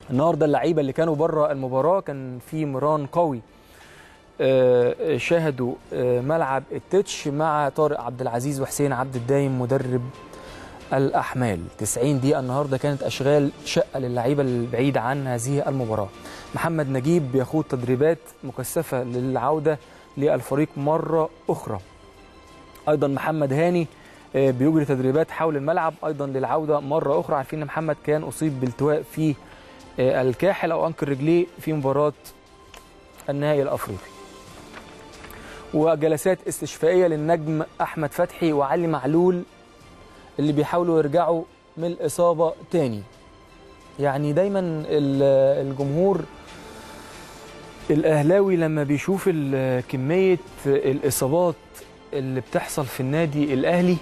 النهارده اللعيبه اللي كانوا بره المباراه كان في مران قوي آه، شاهدوا آه، ملعب التتش مع طارق عبد العزيز وحسين عبد الدايم مدرب الاحمال 90 دقيقه النهارده كانت اشغال شقه للعيبه البعيده عن هذه المباراه محمد نجيب بيخوض تدريبات مكثفه للعوده للفريق مره اخرى ايضا محمد هاني آه، بيجري تدريبات حول الملعب ايضا للعوده مره اخرى عارفين ان محمد كان اصيب بالتواء في آه، الكاحل او انكر رجليه في مباراه النهائي الافريقي وجلسات استشفائيه للنجم احمد فتحي وعلي معلول اللي بيحاولوا يرجعوا من الاصابه تاني يعني دايما ال- الجمهور الاهلاوي لما بيشوف ال- كميه الاصابات اللي بتحصل في النادي الاهلي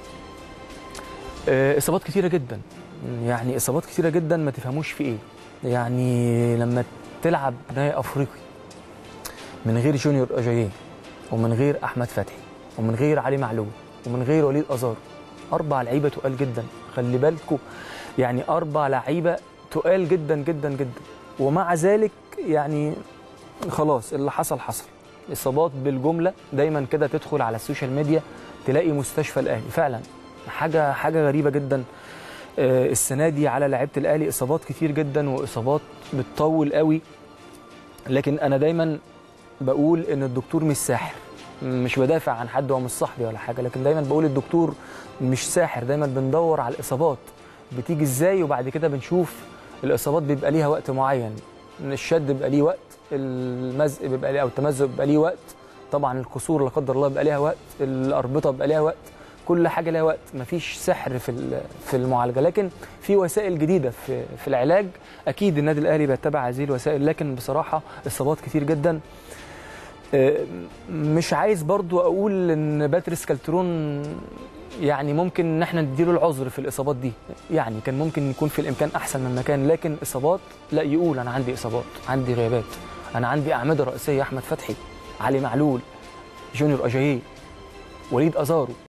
آه، اصابات كتيره جدا يعني اصابات كتيره جدا ما تفهموش في ايه يعني لما تلعب نهائي افريقي من غير جونيور اجاييه ومن غير احمد فتحي ومن غير علي معلول ومن غير وليد ازار اربع لعيبه تقال جدا خلي بالكم يعني اربع لعيبه تقال جدا جدا جدا ومع ذلك يعني خلاص اللي حصل حصل اصابات بالجمله دايما كده تدخل على السوشيال ميديا تلاقي مستشفى الاهلي فعلا حاجه حاجه غريبه جدا آه، السنه دي على لعيبه الاهلي اصابات كتير جدا واصابات بتطول قوي لكن انا دايما بقول ان الدكتور مش ساحر مش بدافع عن حد هو مش صاحبي ولا حاجه لكن دايما بقول الدكتور مش ساحر دايما بندور على الاصابات بتيجي ازاي وبعد كده بنشوف الاصابات بيبقى ليها وقت معين الشد بيبقى ليه وقت المزق بيبقى ليه او التمزق بيبقى ليه وقت طبعا الكسور لا قدر الله بيبقى ليها وقت الاربطه بيبقى ليها وقت كل حاجه ليها وقت مفيش سحر في ال- في المعالجه لكن في وسائل جديده في في العلاج اكيد النادي الاهلي بيتبع هذه الوسائل لكن بصراحه اصابات كتير جدا آه، مش عايز برضو اقول ان باتريس كالترون يعني ممكن ان احنا نديله العذر في الاصابات دي يعني كان ممكن يكون في الامكان احسن من مكان لكن اصابات لا يقول انا عندي اصابات عندي غيابات انا عندي اعمده رئيسيه احمد فتحي علي معلول جونيور اجاييه وليد ازارو